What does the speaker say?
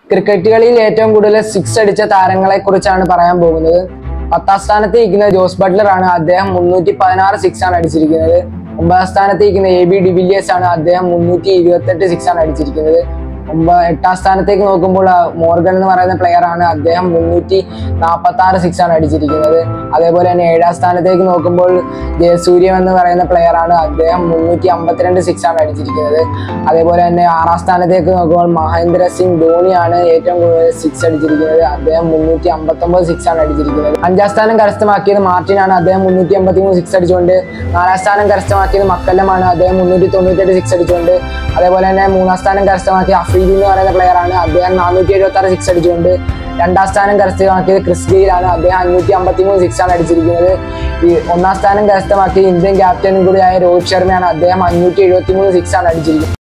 cricket കളിയിൽ ഏറ്റവും കൂടുതൽ സിക്സ് അടിച്ച താരങ്ങളെ കുറിച്ചാണ് പറയാൻ പോകുന്നത് പത്താം സ്ഥാനത്ത് ഇരിക്കുന്നത് ജോസ് ബട്ട്ലർ ആണ് അദ്ദേഹം മുന്നൂറ്റി പതിനാറ് സിക്സ് ആണ് അടിച്ചിരിക്കുന്നത് ഒമ്പതാം സ്ഥാനത്ത് ഇരിക്കുന്ന എ ബി ഡിവിലിയേഴ്സ് ആണ് അദ്ദേഹം മുന്നൂറ്റി ഇരുപത്തെട്ട് സിക്സ് ആണ് അടിച്ചിരിക്കുന്നത് ഒമ്പ എട്ടാം സ്ഥാനത്തേക്ക് നോക്കുമ്പോൾ ആ മോർഗൻ എന്ന് പറയുന്ന പ്ലെയർ ആണ് അദ്ദേഹം മുന്നൂറ്റി നാൽപ്പത്തി ആറ് സിക്സ് ആണ് അടിച്ചിരിക്കുന്നത് അതേപോലെ തന്നെ ഏഴാം സ്ഥാനത്തേക്ക് നോക്കുമ്പോൾ ജയസൂര്യം എന്ന് പറയുന്ന പ്ലെയർ ആണ് അദ്ദേഹം മുന്നൂറ്റി അമ്പത്തിരണ്ട് സിക്സ് ആണ് അടിച്ചിരിക്കുന്നത് അതേപോലെ തന്നെ ആറാം സ്ഥാനത്തേക്ക് നോക്കുമ്പോൾ മഹേന്ദ്ര സിംഗ് ധോണിയാണ് ഏറ്റവും കൂടുതൽ സിക്സ് അടിച്ചിരിക്കുന്നത് അദ്ദേഹം മുന്നൂറ്റി അമ്പത്തൊമ്പത് സിക്സ് ആണ് അടിച്ചിരിക്കുന്നത് അഞ്ചാം സ്ഥാനം കരസ്ഥമാക്കിയത് മാർട്ടിൻ ആണ് അദ്ദേഹം മുന്നൂറ്റി അമ്പത്തി മൂന്ന് സിക്സ് അടിച്ചുകൊണ്ട് നാലാം സ്ഥാനം കരസ്ഥമാക്കിയത് മക്കല്ലമാണ് അദ്ദേഹം മുന്നൂറ്റി തൊണ്ണൂറ്റെട്ട് സിക്സ് അടിച്ചുകൊണ്ട് അതേപോലെ തന്നെ മൂന്നാം സ്ഥാനം കരസ്ഥമാക്കിയ അഫ്രീദി എന്ന് പറയുന്ന പ്ലെയർ ആണ് അദ്ദേഹം നാനൂറ്റി എഴുപത്തി ആറ് സിക്സ് അടിച്ചുകൊണ്ട് രണ്ടാം സ്ഥാനം കരസ്ഥമാക്കിയത് ക്രിസ് ഗെയിലാണ് അദ്ദേഹം അഞ്ഞൂറ്റി അമ്പത്തി മൂന്ന് സിക്സ് ആണ് അടിച്ചിരിക്കുന്നത് ഈ ഒന്നാം സ്ഥാനം കരസ്ഥമാക്കിയ ഇന്ത്യൻ ക്യാപ്റ്റനും കൂടിയായ രോഹിത് ശർമ്മയാണ് അദ്ദേഹം അഞ്ഞൂറ്റി എഴുപത്തി മൂന്ന് സിക്സ് ആണ് അടിച്ചിരിക്കുന്നത്